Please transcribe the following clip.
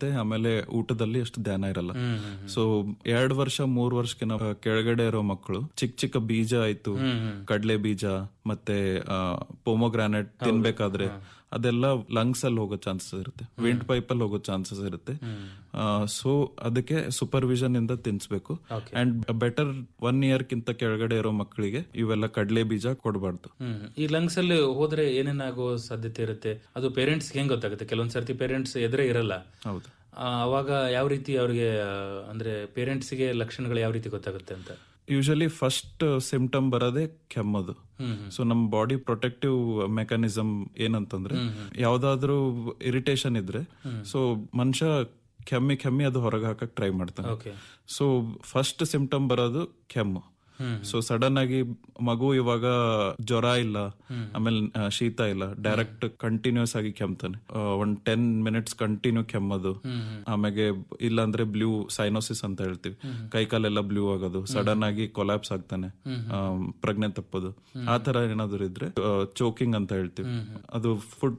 ಇರುತ್ತೆ ಆಮೇಲೆ ಊಟದಲ್ಲಿ ಅಷ್ಟು ಧ್ಯಾನ ಇರಲ್ಲ ಸೊ ಎರಡ್ ವರ್ಷ ಮೂರ್ ವರ್ಷಕ್ಕಿಂತ ಕೆಳಗಡೆ ಇರೋ ಮಕ್ಕಳು ಚಿಕ್ಕ ಚಿಕ್ಕ ಬೀಜ ಆಯ್ತು ಕಡ್ಲೆ ಬೀಜ ಮತ್ತೆ ಪೊಮೊಗ್ರಾನೆಟ್ ತಿನ್ಬೇಕಾದ್ರೆ ಅದೆಲ್ಲ ಲಂಗ್ಸ್ ಅಲ್ಲಿ ಹೋಗೋ ಚಾನ್ಸಸ್ ಇರುತ್ತೆ ವಿಂಡ್ ಪೈಪ್ ಅಲ್ಲಿ ಹೋಗೋ ಚಾನ್ಸಸ್ ಇರುತ್ತೆ ಸೊ ಅದಕ್ಕೆ ಸೂಪರ್ವಿಷನ್ ಇಂದ ತಿನ್ಸ್ಬೇಕು ಅಂಡ್ ಬೆಟರ್ ಒನ್ ಇಯರ್ ಕಿಂತ ಕೆಳಗಡೆ ಇರೋ ಮಕ್ಕಳಿಗೆ ಇವೆಲ್ಲ ಕಡ್ಲೆ ಬೀಜ ಕೊಡಬಾರ್ದು ಹ್ಮ್ ಈ ಲಂಗ್ಸ್ ಅಲ್ಲಿ ಹೋದ್ರೆ ಏನೇನಾಗೋ ಸಾಧ್ಯತೆ ಇರುತ್ತೆ ಅದು ಪೇರೆಂಟ್ಸ್ ಹೆಂಗ್ ಗೊತ್ತಾಗುತ್ತೆ ಕೆಲವೊಂದ್ ಸರ್ತಿ ಪೇರೆಂಟ್ಸ್ ಎದುರೇ ಇರಲ್ಲ ಹೌದು ಆ, ಅವಾಗ ಯಾವ ರೀತಿ ಅವ್ರಿಗೆ ಆ, ಅಂದ್ರೆ ಪೇರೆಂಟ್ಸ್ಗೆ ಲಕ್ಷಣಗಳು ಯಾವ ರೀತಿ ಗೊತ್ತಾಗುತ್ತೆ ಅಂತ ಯೂಶಲಿ ಫಸ್ಟ್ ಸಿಂಪ್ಟಮ್ ಬರೋದೇ ಕೆಮ್ಮದು ಸೊ ನಮ್ ಬಾಡಿ ಪ್ರೊಟೆಕ್ಟಿವ್ ಮೆಕ್ಯಾನಿಸಮ್ ಏನಂತಂದ್ರೆ ಯಾವ್ದಾದ್ರು ಇರಿಟೇಷನ್ ಇದ್ರೆ ಸೊ ಮನುಷ್ಯ ಕೆಮ್ಮಿ ಕೆಮ್ಮಿ ಅದು ಹೊರಗೆ ಹಾಕಕ್ ಟ್ರೈ ಮಾಡ್ತಾನೆ ಓಕೆ ಸೊ ಫಸ್ಟ್ ಸಿಂಪ್ಟಮ್ ಬರೋದು ಕೆಮ್ಮು ಸೊ ಸಡನ್ ಆಗಿ ಮಗು ಇವಾಗ ಜ್ವರ ಇಲ್ಲ ಆಮೇಲೆ ಆ, ಶೀತ ಇಲ್ಲ ಡೈರೆಕ್ಟ್ ಕಂಟಿನ್ಯೂಸ್ ಆಗಿ ಕೆಮ್ತಾನೆ ಆ, ಒಂದ್ ಟೆನ್ ಮಿನಿಟ್ಸ್ ಕಂಟಿನ್ಯೂ ಕೆಮ್ಮದು ಆಮೇಲೆ ಇಲ್ಲಾಂದ್ರೆ ಬ್ಲೂ ಸೈನೋಸಿಸ್ ಅಂತ ಹೇಳ್ತೀವಿ ಕೈ ಕಾಲೆಲ್ಲ ಬ್ಲೂ ಆಗೋದು ಸಡನ್ ಆಗಿ ಕೊಲಾಪ್ಸ್ ಆಗ್ತಾನೆ ಆ, ಪ್ರಜ್ಞೆ ತಪ್ಪೋದು ಆ ತರ ಏನಾದ್ರು ಇದ್ರೆ ಚೋಕಿಂಗ್ ಅಂತ ಹೇಳ್ತೀವಿ ಅದು ಫುಡ್